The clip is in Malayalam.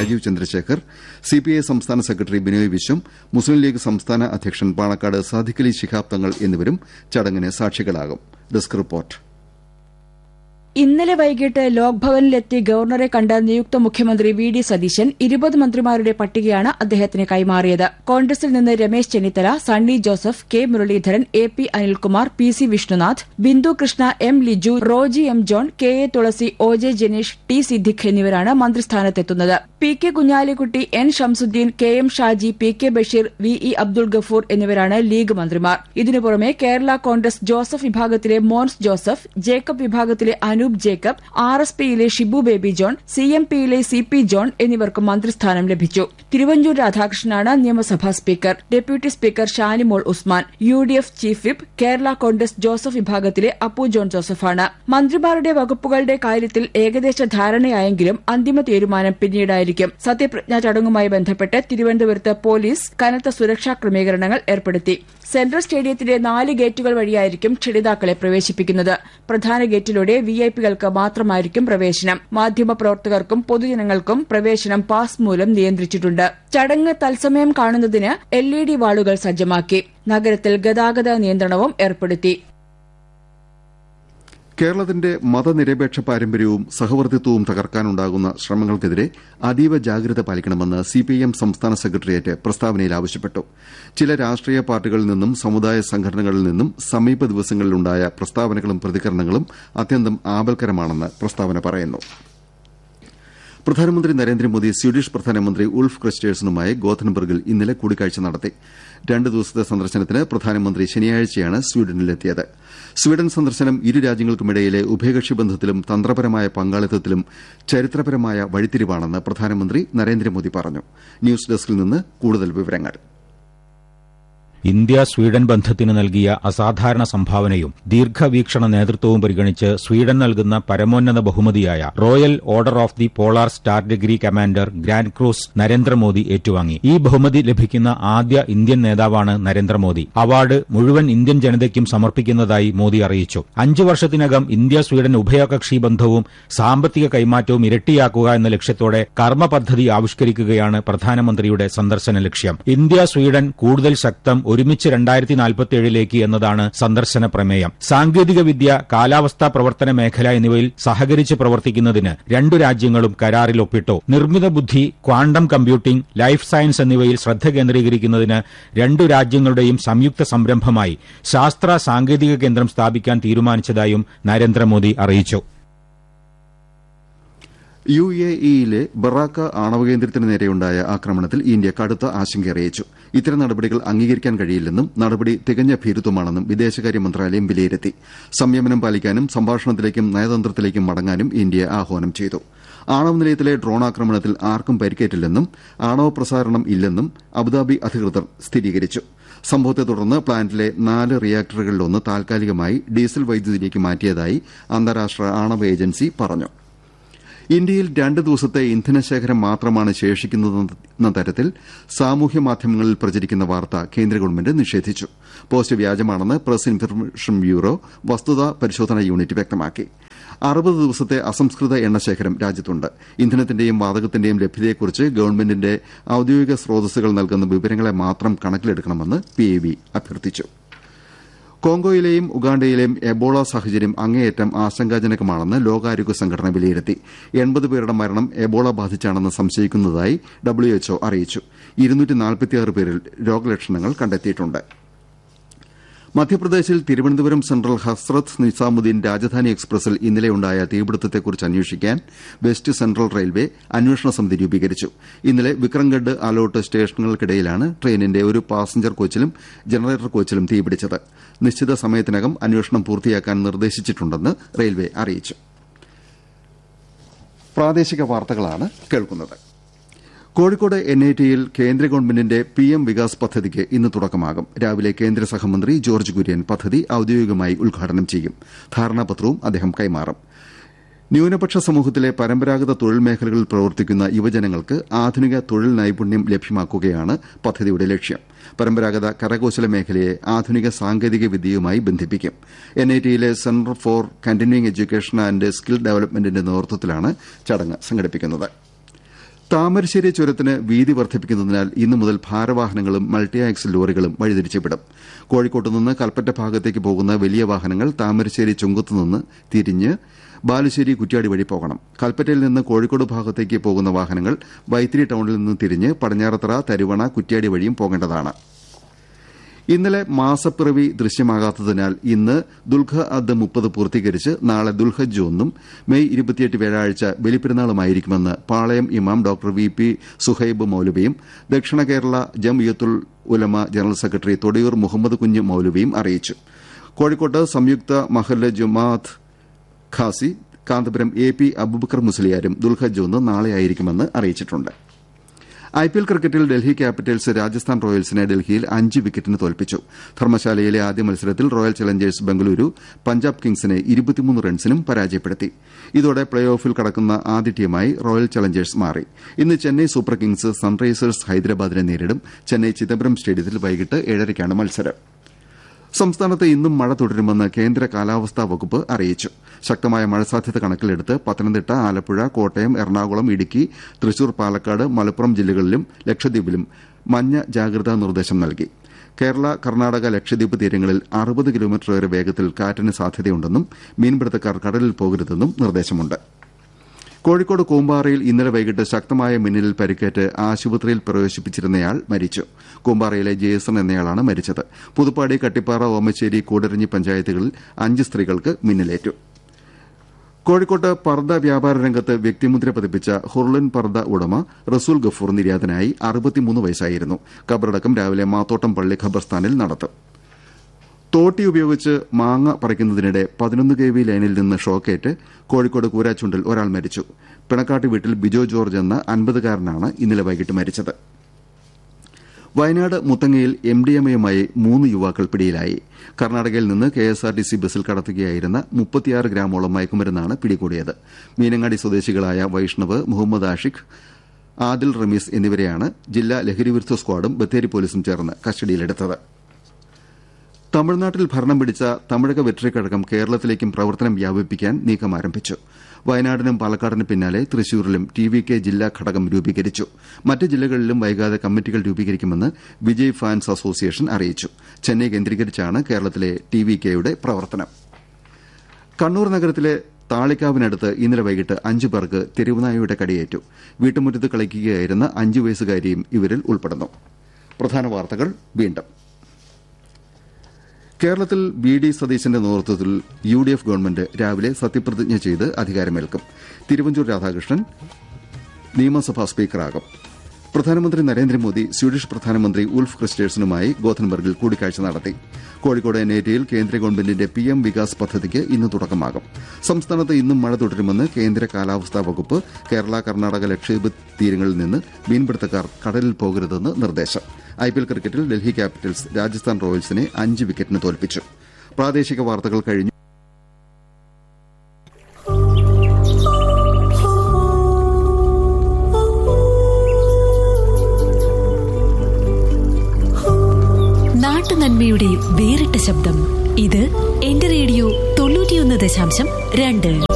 രാജീവ് ചന്ദ്രശേഖർ സിപിഐ സംസ്ഥാന സെക്രട്ടറി ബിനോയ് വിശ്വം മുസ്ലിം ലീഗ് സംസ്ഥാന അധ്യക്ഷൻ പാണക്കാട് സാദിഖലി ശിഹാബ് തങ്ങൾ എന്നിവരും ചടങ്ങിന് സാക്ഷികളാകും ഡെസ്ക് റിപ്പോർട്ട് ഇന്നലെ വൈകിട്ട് ലോക്ഭവനിലെത്തി ഗവർണറെ കണ്ട നിയുക്ത മുഖ്യമന്ത്രി വി ഡി സതീശൻ ഇരുപത് മന്ത്രിമാരുടെ പട്ടികയാണ് അദ്ദേഹത്തിന് കൈമാറിയത് കോൺഗ്രസിൽ നിന്ന് Ramesh Chennithala Sunny Joseph K Muraleedharan A P Anilkumar P C Vishnunath Bindu Krishna M Liju Roji M John K A Thulasi O J Janeesh T Siddique എന്നിവരാണ് മന്ത്രിസ്ഥാനത്തെത്തുന്നത് P K Kunhalikutty N Shamsuddin K M Shaji P K Basheer V E Abdul Gafoor എന്നിവരാണ് ലീഗ് മന്ത്രിമാർ ഇതിനു പുറമെ കേരള കോൺഗ്രസ് ജോസഫ് വിഭാഗത്തിലെ മോൻസ് ജോസഫ് ജേക്കബ് വിഭാഗത്തിലെ അനൂപ് ജേക്കബ് ആർ എസ് പിയിലെ ഷിബു ബേബി ജോൺ സി എം പിയിലെ സി പി ജോൺ എന്നിവർക്കും മന്ത്രിസ്ഥാനം ലഭിച്ചു തിരുവഞ്ചൂർ രാധാകൃഷ്ണനാണ് നിയമസഭാ speaker deputy speaker Shanimol Usman U D F chief whip Kerala Congress Joseph വിഭാഗത്തിലെ അപ്പു ജോൺ ജോസഫാണ് മന്ത്രിമാരുടെ വകുപ്പുകളുടെ കാര്യത്തിൽ ഏകദേശ ധാരണയായെങ്കിലും അന്തിമ തീരുമാനം പിന്നീടായിരിക്കും സത്യപ്രതിജ്ഞാ ചടങ്ങുമായി ബന്ധപ്പെട്ട് തിരുവനന്തപുരത്ത് പോലീസ് കനത്ത സുരക്ഷാ ക്രമീകരണങ്ങൾ ഏർപ്പെടുത്തി സെൻട്രൽ സ്റ്റേഡിയത്തിന്റെ നാല് ഗേറ്റുകൾ വഴിയായിരിക്കും ക്ഷണിതാക്കളെ പ്രവേശിപ്പിക്കുന്നത് പ്രധാന ഗേറ്റിലൂടെ വിഐപികൾക്ക് മാത്രമായിരിക്കും പ്രവേശനം മാധ്യമപ്രവർത്തകർക്കും പൊതുജനങ്ങൾക്കും പ്രവേശനം പാസ് മൂലം നിയന്ത്രിച്ചിട്ടുണ്ട് ചടങ്ങ് തത്സമയം കാണുന്നതിന് എൽ ഇ ഡി വാളുകൾ സജ്ജമാക്കി നഗരത്തിൽ ഗതാഗത നിയന്ത്രണവും ഏർപ്പെടുത്തി കേരളത്തിന്റെ മതനിരപേക്ഷ പാരമ്പര്യവും സഹവർത്തിത്വവും തകർക്കാനുണ്ടാകുന്ന ശ്രമങ്ങൾക്കെതിരെ അതീവ ജാഗ്രത പാലിക്കണമെന്ന് സിപിഐഎം സംസ്ഥാന സെക്രട്ടേറിയറ്റ് പ്രസ്താവനയിൽ ആവശ്യപ്പെട്ടു ചില രാഷ്ട്രീയ പാർട്ടികളിൽ നിന്നും സമുദായ സംഘടനകളിൽ നിന്നും സമീപ ദിവസങ്ങളിലുണ്ടായ പ്രസ്താവനകളും പ്രതികരണങ്ങളും അത്യന്തം ആപൽക്കരമാണെന്ന് പ്രസ്താവന പറയുന്നു പ്രധാനമന്ത്രി നരേന്ദ്രമോദി സ്വീഡിഷ് പ്രധാനമന്ത്രി ഉൾഫ് ക്രിസ്റ്റേഴ്സണുമായി ഗോഥൻബർഗിൽ ഇന്നലെ കൂടിക്കാഴ്ച നടത്തി രണ്ട് ദിവസത്തെ സന്ദർശനത്തിന് പ്രധാനമന്ത്രി ശനിയാഴ്ചയാണ് സ്വീഡനിലെത്തിയത് സ്വീഡൻ സന്ദർശനം ഇരു രാജ്യങ്ങൾക്കുമിടയിലെ ഉഭയകക്ഷി ബന്ധത്തിലും തന്ത്രപരമായ പങ്കാളിത്തത്തിലും ചരിത്രപരമായ വഴിത്തിരിവാണെന്ന് പ്രധാനമന്ത്രി നരേന്ദ്രമോദി പറഞ്ഞു ന്യൂസ് ഡെസ്കിൽ നിന്ന് കൂടുതൽ വിവരങ്ങൾ ഇന്ത്യ സ്വീഡൻ ബന്ധത്തിന് നൽകിയ അസാധാരണ സംഭാവനയും ദീർഘവീക്ഷണ നേതൃത്വവും പരിഗണിച്ച് സ്വീഡൻ നൽകുന്ന പരമോന്നത ബഹുമതിയായ royal order of the polar star degree commander grand cross Narendra Modi ഏറ്റുവാങ്ങി ഈ ബഹുമതി ലഭിക്കുന്ന ആദ്യ ഇന്ത്യൻ നേതാവാണ് നരേന്ദ്രമോദി അവാർഡ് മുഴുവൻ ഇന്ത്യൻ ജനതയ്ക്കും സമർപ്പിക്കുന്നതായി മോദി അറിയിച്ചു അഞ്ചു വർഷത്തിനകം ഇന്ത്യ സ്വീഡൻ ഉഭയകക്ഷി ബന്ധവും സാമ്പത്തിക കൈമാറ്റവും ഇരട്ടിയാക്കുക എന്ന ലക്ഷ്യത്തോടെ കർമ്മ പദ്ധതി ആവിഷ്കരിക്കുകയാണ് പ്രധാനമന്ത്രിയുടെ സന്ദർശന ലക്ഷ്യം ഇന്ത്യ സ്വീഡൻ കൂടുതൽ ശക്തം ഒരുമിച്ച് രണ്ടായിരത്തി നാൽപ്പത്തിയേഴിലേക്ക് എന്നതാണ് സന്ദർശന പ്രമേയം സാങ്കേതിക വിദ്യ കാലാവസ്ഥാ പ്രവർത്തന മേഖല എന്നിവയിൽ സഹകരിച്ച് പ്രവർത്തിക്കുന്നതിന് രണ്ടു രാജ്യങ്ങളും കരാറിൽ ഒപ്പിട്ടു നിർമ്മിത ബുദ്ധി ക്വാണ്ടം കമ്പ്യൂട്ടിംഗ് ലൈഫ് സയൻസ് എന്നിവയിൽ ശ്രദ്ധ കേന്ദ്രീകരിക്കുന്നതിന് രണ്ടു രാജ്യങ്ങളുടെയും സംയുക്ത സംരംഭമായി ശാസ്ത്ര സാങ്കേതിക കേന്ദ്രം സ്ഥാപിക്കാൻ തീരുമാനിച്ചതായും നരേന്ദ്രമോദി അറിയിച്ചു യു എ ഇയിലെ ബറാക്ക ആണവ കേന്ദ്രത്തിന് നേരെയുണ്ടായ ആക്രമണത്തിൽ ഇന്ത്യ കടുത്ത ആശങ്ക അറിയിച്ചു ഇത്തരം നടപടികൾ അംഗീകരിക്കാൻ കഴിയില്ലെന്നും നടപടി തികഞ്ഞ ഭീരുത്വമാണെന്നും വിദേശകാര്യ മന്ത്രാലയം വിലയിരുത്തി സംയമനം പാലിക്കാനും സംഭാഷണത്തിലേക്കും നയതന്ത്രത്തിലേക്കും മടങ്ങാനും ഇന്ത്യ ആഹ്വാനം ചെയ്തു ആണവ നിലയത്തിലെ ഡ്രോൺ ആക്രമണത്തിൽ ആർക്കും പരിക്കേറ്റില്ലെന്നും ആണവ പ്രസാരണം ഇല്ലെന്നും അബുദാബി അധികൃതർ സ്ഥിരീകരിച്ചു സംഭവത്തെ തുടർന്ന് പ്ലാന്റിലെ നാല് റിയാക്ടറുകളിലൊന്ന് താൽക്കാലികമായി ഡീസൽ വൈദ്യുതിയിലേക്ക് മാറ്റിയതായി അന്താരാഷ്ട്ര ആണവ ഏജൻസി പറഞ്ഞു ഇന്ത്യയിൽ രണ്ട് ദിവസത്തെ ഇന്ധനശേഖരം മാത്രമാണ് ശേഷിക്കുന്നതെന്ന തരത്തിൽ സാമൂഹ്യ മാധ്യമങ്ങളിൽ പ്രചരിക്കുന്ന വാർത്ത കേന്ദ്ര ഗവൺമെന്റ് നിഷേധിച്ചു പോസ്റ്റ് വ്യാജമാണെന്ന് പ്രസ് ഇൻഫർമേഷൻ ബ്യൂറോ വസ്തുതാ പരിശോധനാ യൂണിറ്റ് വ്യക്തമാക്കി അറുപത് ദിവസത്തെ അസംസ്കൃത എണ്ണശേഖരം രാജ്യത്തുണ്ട് ഇന്ധനത്തിന്റെയും വാതകത്തിന്റെയും ലഭ്യതയെക്കുറിച്ച് ഗവൺമെന്റിന്റെ ഔദ്യോഗിക സ്രോതസ്സുകൾ നൽകുന്ന വിവരങ്ങളെ മാത്രം കണക്കിലെടുക്കണമെന്ന് പിഎബി അഭ്യർത്ഥിച്ചു കോങ്കോയിലെയും ഉഗാണ്ടയിലെയും എബോള സാഹചര്യം അങ്ങേയറ്റം ആശങ്കാജനകമാണെന്ന് ലോകാരോഗ്യ സംഘടന വിലയിരുത്തി എൺപത് പേരുടെ മരണം എബോള ബാധിച്ചാണെന്ന് സംശയിക്കുന്നതായി ഡബ്ല്യുഎച്ച്ഒ അറിയിച്ചു പേരിൽ രോഗലക്ഷണങ്ങൾ കണ്ടെത്തിയിട്ടുണ്ട് മധ്യപ്രദേശിൽ തിരുവനന്തപുരം സെൻട്രൽ ഹസ്രത്ത് നിസാമുദ്ദീൻ രാജധാനി എക്സ്പ്രസിൽ ഇന്നലെയുണ്ടായ തീപിടുത്തത്തെക്കുറിച്ച് അന്വേഷിക്കാൻ വെസ്റ്റ് സെൻട്രൽ റെയിൽവേ അന്വേഷണ സമിതി രൂപീകരിച്ചു ഇന്നലെ വിക്രംഗഡ് അലോട്ട് സ്റ്റേഷനുകൾക്കിടയിലാണ് ട്രെയിനിന്റെ ഒരു പാസഞ്ചർ കോച്ചിലും ജനറേറ്റർ കോച്ചിലും തീപിടിച്ചത് നിശ്ചിത സമയത്തിനകം അന്വേഷണം പൂർത്തിയാക്കാൻ നിർദ്ദേശിച്ചിട്ടുണ്ടെന്ന് റെയിൽവേ അറിയിച്ചു പ്രാദേശിക വാർത്തകളാണ് കേൾക്കുന്നത് കോഴിക്കോട് എൻ ഐ ടിയിൽ കേന്ദ്ര ഗവൺമെന്റിന്റെ പി എം വികാസ് പദ്ധതിക്ക് ഇന്ന് തുടക്കമാകും രാവിലെ കേന്ദ്ര സഹമന്ത്രി ജോർജ് കുര്യൻ പദ്ധതി ഔദ്യോഗികമായി ഉദ്ഘാടനം ചെയ്യും ധാരണാപത്രവും അദ്ദേഹം കൈമാറും ന്യൂനപക്ഷ സമൂഹത്തിലെ പരമ്പരാഗത തൊഴിൽ മേഖലകളിൽ പ്രവർത്തിക്കുന്ന യുവജനങ്ങൾക്ക് ആധുനിക തൊഴിൽ നൈപുണ്യം ലഭ്യമാക്കുകയാണ് പദ്ധതിയുടെ ലക്ഷ്യം പരമ്പരാഗത കരകൌശല മേഖലയെ ആധുനിക സാങ്കേതിക വിദ്യയുമായി ബന്ധിപ്പിക്കും എൻ ഐ ടിയിലെ centre for continuing education and skill ഡെവലപ്മെന്റിന്റെ നേതൃത്വത്തിലാണ് ചടങ്ങ് സംഘടിപ്പിക്കുന്നത് താമരശ്ശേരി ചുരത്തിന് വീതി വർദ്ധിപ്പിക്കുന്നതിനാൽ ഇന്നു മുതൽ ഭാരവാഹനങ്ങളും മൾട്ടി ആക്സിൽ ലോറികളും വഴിതിരിച്ചുവിടും കോഴിക്കോട്ട് നിന്ന് കൽപ്പറ്റ ഭാഗത്തേക്ക് പോകുന്ന വലിയ വാഹനങ്ങൾ താമരശ്ശേരി ചുങ്കത്തുനിന്ന് തിരിഞ്ഞ് ബാലുശ്ശേരി കുറ്റ്യാടി വഴി പോകണം കൽപ്പറ്റയിൽ നിന്ന് കോഴിക്കോട് ഭാഗത്തേക്ക് പോകുന്ന വാഹനങ്ങൾ വൈത്തിരി ടൌണിൽ നിന്ന് തിരിഞ്ഞ് പടിഞ്ഞാറത്തറ തരുവണ കുറ്റ്യാടി വഴിയും പോകേണ്ടതാണ് ഇന്നലെ മാസപ്പിറവി ദൃശ്യമാകാത്തതിനാൽ ഇന്ന് ദുൽഖ അദ് മുപ്പത് പൂർത്തീകരിച്ച് നാളെ ദുൽഹജ്ജ് ഒന്നും മെയ് ഇരുപത്തിയെട്ട് വ്യാഴാഴ്ച ബലിപ്പെരുന്നാളുമായിരിക്കുമെന്ന് പാളയം ഇമാം ഡോക്ടർ വി പി സുഹൈബ് മൌലവിയും ദക്ഷിണ കേരള ജംഇയ്യത്തുൽ ഉലമ ജനറൽ സെക്രട്ടറി തൊടിയൂർ മുഹമ്മദ് കുഞ്ഞ് മൌലവിയും അറിയിച്ചു കോഴിക്കോട്ട് സംയുക്ത മഹല്ല് ജുമാഅത്ത് ഖാസി കാന്തപുരം എ പി അബുബക്കർ മുസ്ലിയാരും ദുൽഹജ്ജ് ഒന്ന് നാളെയായിരിക്കുമെന്ന് അറിയിച്ചിട്ടുണ്ട് ഐപിഎൽ ക്രിക്കറ്റിൽ ഡൽഹി ക്യാപിറ്റൽസ് രാജസ്ഥാൻ റോയൽസിനെ ഡൽഹിയിൽ അഞ്ച് വിക്കറ്റിന് തോൽപ്പിച്ചു ധർമ്മശാലയിലെ ആദ്യ മത്സരത്തിൽ റോയൽ ചലഞ്ചേഴ്സ് ബംഗളൂരു പഞ്ചാബ് കിങ്സിനെ റൺസിനും പരാജയപ്പെടുത്തി ഇതോടെ പ്ലേ ഓഫിൽ കടക്കുന്ന ആദ്യ ടീമായി റോയൽ ചലഞ്ചേഴ്സ് മാറി ഇന്ന് ചെന്നൈ സൂപ്പർ കിങ്സ് സൺറൈസേഴ്സ് ഹൈദരാബാദിനെ നേരിടും ചെന്നൈ ചിദംബരം സ്റ്റേഡിയത്തിൽ വൈകിട്ട് ഏഴരയ്ക്കാണ് മത്സരം സംസ്ഥാനത്ത് ഇന്നും മഴ തുടരുമെന്ന് കേന്ദ്ര കാലാവസ്ഥാ വകുപ്പ് അറിയിച്ചു ശക്തമായ മഴ സാധ്യത കണക്കിലെടുത്ത് പത്തനംതിട്ട ആലപ്പുഴ കോട്ടയം എറണാകുളം ഇടുക്കി തൃശൂർ പാലക്കാട് മലപ്പുറം ജില്ലകളിലും ലക്ഷദ്വീപിലും മഞ്ഞ ജാഗ്രതാ നിർദ്ദേശം നൽകി കേരള കർണാടക ലക്ഷദ്വീപ് തീരങ്ങളിൽ അറുപത് കിലോമീറ്റർ വരെ വേഗത്തിൽ കാറ്റിന് സാധ്യതയുണ്ടെന്നും മീൻപിടുത്തക്കാർ കടലിൽ പോകരുതെന്നും നിർദ്ദേശമുണ്ട് കോഴിക്കോട് കൂമ്പാറയിൽ ഇന്നലെ വൈകിട്ട് ശക്തമായ മിന്നലിൽ പരിക്കേറ്റ് ആശുപത്രിയിൽ പ്രവേശിപ്പിച്ചിരുന്നയാൾ മരിച്ചു കൂമ്പാറയിലെ ജേസൺ എന്നയാളാണ് മരിച്ചത് പുതുപ്പാടി കട്ടിപ്പാറ ഓമശ്ശേരി കൂടരഞ്ഞി പഞ്ചായത്തുകളിൽ അഞ്ച് സ്ത്രീകൾക്ക് മിന്നലേറ്റു കോഴിക്കോട്ട് പർദ്ദ വ്യാപാര രംഗത്ത് വ്യക്തിമുദ്ര പതിപ്പിച്ച ഹുർലിൻ പർദ്ദ ഉടമ റസൂൽ ഗഫൂർ നിര്യാതനായി അറുപത്തിമൂന്ന് വയസ്സായിരുന്നു കബറടക്കം രാവിലെ മാത്തോട്ടം പള്ളി ഖബർസ്ഥാനിൽ നടത്തും തോട്ടി ഉപയോഗിച്ച് മാങ്ങ പറിക്കുന്നതിനിടെ പതിനൊന്ന് കെ വി ലൈനിൽ നിന്ന് ഷോക്കേറ്റ് കോഴിക്കോട് കൂരാച്ചുണ്ടിൽ ഒരാൾ മരിച്ചു പിണക്കാട്ട് വീട്ടിൽ ബിജോ ജോർജ് എന്ന അൻപതുകാരനാണ് ഇന്നലെ വൈകിട്ട് മരിച്ചത് വയനാട് മുത്തങ്ങയിൽ എം ഡി എം എയുമായി മൂന്ന് യുവാക്കൾ പിടിയിലായി കർണാടകയിൽ നിന്ന് K S R T C ബസ്സിൽ കടത്തുകയായിരുന്ന മുപ്പത്തിയാറ് ഗ്രാമോളം മയക്കുമരുന്നാണ് പിടികൂടിയത് മീനങ്ങാടി സ്വദേശികളായ വൈഷ്ണവ് മുഹമ്മദ് ആഷിഖ് ആദിൽ റമീസ് എന്നിവരെയാണ് ജില്ലാ ലഹരിവിരുദ്ധ സ്ക്വാഡും ബത്തേരി പോലീസും ചേർന്ന് കസ്റ്റഡിയിലെടുത്തത് തമിഴ്നാട്ടിൽ ഭരണം പിടിച്ച തമിഴക വെട്രിക്കഴകം കേരളത്തിലേക്കും പ്രവർത്തനം വ്യാപിപ്പിക്കാൻ നീക്കം ആരംഭിച്ചു വയനാടിനും പാലക്കാടിനും പിന്നാലെ തൃശൂരിലും ടി വി കെ ജില്ലാ ഘടകം രൂപീകരിച്ചു മറ്റ് ജില്ലകളിലും വൈകാതെ കമ്മിറ്റികൾ രൂപീകരിക്കുമെന്ന് വിജയ് ഫാൻസ് അസോസിയേഷൻ അറിയിച്ചു ചെന്നൈ കേന്ദ്രീകരിച്ചാണ് കേരളത്തിലെ ടി വി കെയുടെ പ്രവർത്തനം കണ്ണൂർ നഗരത്തിലെ താളിക്കാവിനടുത്ത് ഇന്നലെ വൈകിട്ട് അഞ്ചു പേർക്ക് തെരുവുനായയുടെ കടിയേറ്റു വീട്ടുമുറ്റത്ത് കളിക്കുകയായിരുന്ന അഞ്ചു വയസ്സുകാരിയും ഇവരിൽ ഉൾപ്പെടുന്നു പ്രധാന വാർത്തകൾ വീണ്ടും കേരളത്തിൽ ബി ഡി സതീശന്റെ നേതൃത്വത്തിൽ യു ഡി എഫ് ഗവൺമെന്റ് രാവിലെ സത്യപ്രതിജ്ഞ ചെയ്ത് അധികാരമേൽക്കും തിരുവഞ്ചൂർ രാധാകൃഷ്ണൻ നിയമസഭാ സ്പീക്കറാകും പ്രധാനമന്ത്രി നരേന്ദ്രമോദി സ്വീഡിഷ് പ്രധാനമന്ത്രി ഉൾഫ് ക്രിസ്റ്റേഴ്സനുമായി ഗോഥൻബർഗിൽ കൂടിക്കാഴ്ച നടത്തി കോഴിക്കോട് നേറ്റയിൽ കേന്ദ്ര ഗവൺമെന്റിന്റെ പി എം വികാസ് പദ്ധതിക്ക് ഇന്ന് തുടക്കമാകും സംസ്ഥാനത്ത് ഇന്നും മഴ തുടരുമെന്ന് കേന്ദ്ര കാലാവസ്ഥാ വകുപ്പ് കേരള കർണാടക ലക്ഷദ്വീപ് തീരങ്ങളിൽ നിന്ന് മീൻപിടുത്തക്കാർ കടലിൽ പോകരുതെന്ന് നിർദ്ദേശം ഐപിഎൽ ക്രിക്കറ്റിൽ ഡൽഹി ക്യാപിറ്റൽസ് രാജസ്ഥാൻ റോയൽസിനെ അഞ്ച് വിക്കറ്റിന് തോൽപ്പിച്ചു പ്രാദേശിക വാർത്തകൾ കഴിഞ്ഞു നാട്ടുനന്മയുടെ വേറിട്ട ശബ്ദം ഇത് എന്റെ റേഡിയോ തൊണ്ണൂറ്റിയൊന്ന് ദശാംശം രണ്ട്